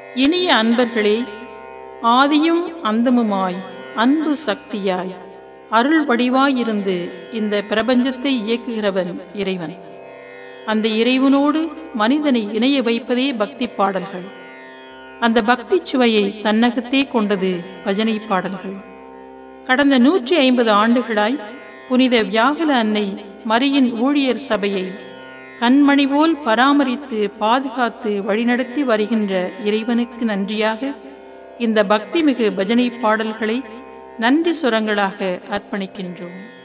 இனிய அன்பர்களே ஆதியும் அந்தமுமாய் அன்பு சக்தியாய் அருள் வடிவாயிருந்து இந்த பிரபஞ்சத்தை இயக்குகிறவன் இறைவன் அந்த இறைவனோடு மனிதனை இணைய வைப்பதே பக்தி பாடல்கள் அந்த பக்தி சுவையை தன்னகத்தே கொண்டது பஜனை பாடல்கள் கடந்த நூற்றி ஐம்பது ஆண்டுகளாய் புனித வியாகுல அன்னை மரியின் ஊழியர் சபையை கண்மணி போல் பராமரித்து பாதுகாத்து வழிநடத்தி வருகின்ற இறைவனுக்கு நன்றியாக இந்த பக்திமிகு பஜனை பாடல்களை நன்றி சுரங்களாக அர்ப்பணிக்கின்றோம்